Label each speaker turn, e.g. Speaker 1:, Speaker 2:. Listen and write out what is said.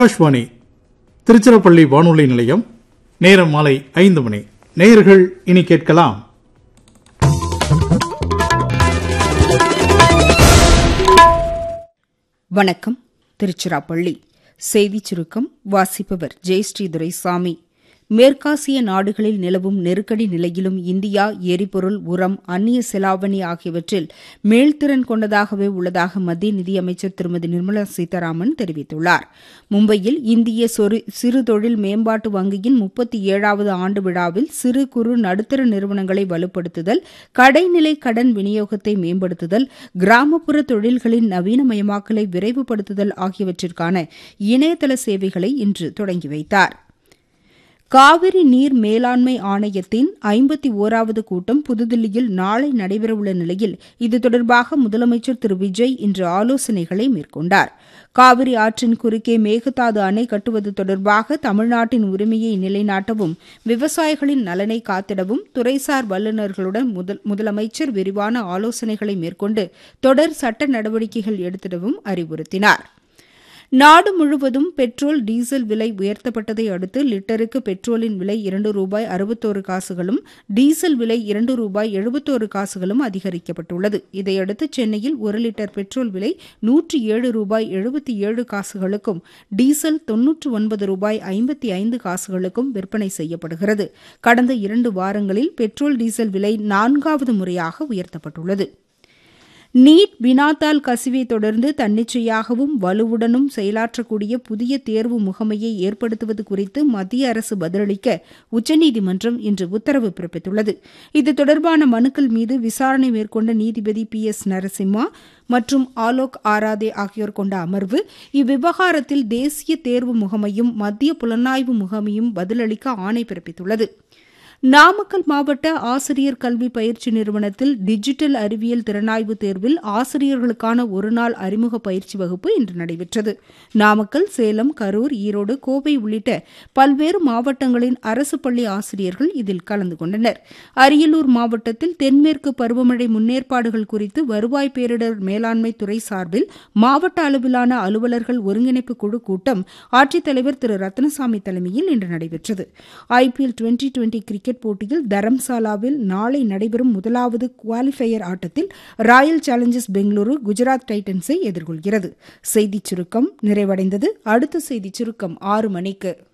Speaker 1: ஆகாஷ்வாணி திருச்சிராப்பள்ளி வானொலி நிலையம் நேரம் மாலை ஐந்து மணி நேயர்கள் இனி கேட்கலாம்
Speaker 2: வணக்கம் திருச்சிராப்பள்ளி செய்திச் சுருக்கம் வாசிப்பவர் ஜெயஸ்ரீ துரைசாமி மேற்காசிய நாடுகளில் நிலவும் நெருக்கடி நிலையிலும் இந்தியா எரிபொருள் உரம் அந்நிய செலாவணி ஆகியவற்றில் மேல்திறன் கொண்டதாகவே உள்ளதாக மத்திய நிதியமைச்சர் திருமதி நிர்மலா சீதாராமன் தெரிவித்துள்ளார் மும்பையில் இந்திய சொரு- சிறு தொழில் மேம்பாட்டு வங்கியின் முப்பத்தி ஏழாவது ஆண்டு விழாவில் சிறு குறு நடுத்தர நிறுவனங்களை வலுப்படுத்துதல் கடைநிலை கடன் விநியோகத்தை மேம்படுத்துதல் கிராமப்புற தொழில்களின் நவீனமயமாக்கலை விரைவுபடுத்துதல் ஆகியவற்றிற்கான இணையதள சேவைகளை இன்று தொடங்கி வைத்தார் காவிரி நீர் மேலாண்மை ஆணையத்தின் ஐம்பத்தி ஓராவது கூட்டம் புதுதில்லியில் நாளை நடைபெறவுள்ள நிலையில் இது தொடர்பாக முதலமைச்சர் திரு விஜய் இன்று ஆலோசனைகளை மேற்கொண்டார் காவிரி ஆற்றின் குறுக்கே மேகதாது அணை கட்டுவது தொடர்பாக தமிழ்நாட்டின் உரிமையை நிலைநாட்டவும் விவசாயிகளின் நலனை காத்திடவும் துறைசார் வல்லுநர்களுடன் முதல் முதலமைச்சர் விரிவான ஆலோசனைகளை மேற்கொண்டு தொடர் சட்ட நடவடிக்கைகள் எடுத்திடவும் அறிவுறுத்தினார் நாடு முழுவதும் பெட்ரோல் டீசல் விலை உயர்த்தப்பட்டதை அடுத்து லிட்டருக்கு பெட்ரோலின் விலை இரண்டு ரூபாய் அறுபத்தோரு காசுகளும் டீசல் விலை இரண்டு ரூபாய் எழுபத்தோரு காசுகளும் அதிகரிக்கப்பட்டுள்ளது இதையடுத்து சென்னையில் ஒரு லிட்டர் பெட்ரோல் விலை நூற்றி ஏழு ரூபாய் எழுபத்தி ஏழு காசுகளுக்கும் டீசல் தொன்னூற்று ஒன்பது ரூபாய் ஐம்பத்தி ஐந்து காசுகளுக்கும் விற்பனை செய்யப்படுகிறது கடந்த இரண்டு வாரங்களில் பெட்ரோல் டீசல் விலை நான்காவது முறையாக உயர்த்தப்பட்டுள்ளது நீட் வினாத்தாள் கசிவை தொடர்ந்து தன்னிச்சையாகவும் வலுவுடனும் செயலாற்றக்கூடிய புதிய தேர்வு முகமையை ஏற்படுத்துவது குறித்து மத்திய அரசு பதிலளிக்க உச்சநீதிமன்றம் இன்று உத்தரவு பிறப்பித்துள்ளது இது தொடர்பான மனுக்கள் மீது விசாரணை மேற்கொண்ட நீதிபதி பி எஸ் நரசிம்மா மற்றும் ஆலோக் ஆராதே ஆகியோர் கொண்ட அமர்வு இவ்விவகாரத்தில் தேசிய தேர்வு முகமையும் மத்திய புலனாய்வு முகமையும் பதிலளிக்க ஆணை பிறப்பித்துள்ளது நாமக்கல் மாவட்ட ஆசிரியர் கல்வி பயிற்சி நிறுவனத்தில் டிஜிட்டல் அறிவியல் திறனாய்வு தேர்வில் ஆசிரியர்களுக்கான ஒருநாள் அறிமுக பயிற்சி வகுப்பு இன்று நடைபெற்றது நாமக்கல் சேலம் கரூர் ஈரோடு கோவை உள்ளிட்ட பல்வேறு மாவட்டங்களின் அரசு பள்ளி ஆசிரியர்கள் இதில் கலந்து கொண்டனர் அரியலூர் மாவட்டத்தில் தென்மேற்கு பருவமழை முன்னேற்பாடுகள் குறித்து வருவாய் பேரிடர் மேலாண்மை துறை சார்பில் மாவட்ட அளவிலான அலுவலர்கள் ஒருங்கிணைப்பு குழு கூட்டம் ஆட்சித்தலைவர் திரு ரத்னசாமி தலைமையில் இன்று நடைபெற்றது ஐபிஎல் டுவெண்டி டுவெண்டி கிரிக்கெட் போட்டியில் தரம்சாலாவில் நாளை நடைபெறும் முதலாவது குவாலிஃபயர் ஆட்டத்தில் ராயல் சேலஞ்சர்ஸ் பெங்களூரு குஜராத் டைட்டன்ஸை எதிர்கொள்கிறது செய்திச் சுருக்கம் நிறைவடைந்தது அடுத்த செய்திச் சுருக்கம் ஆறு மணிக்கு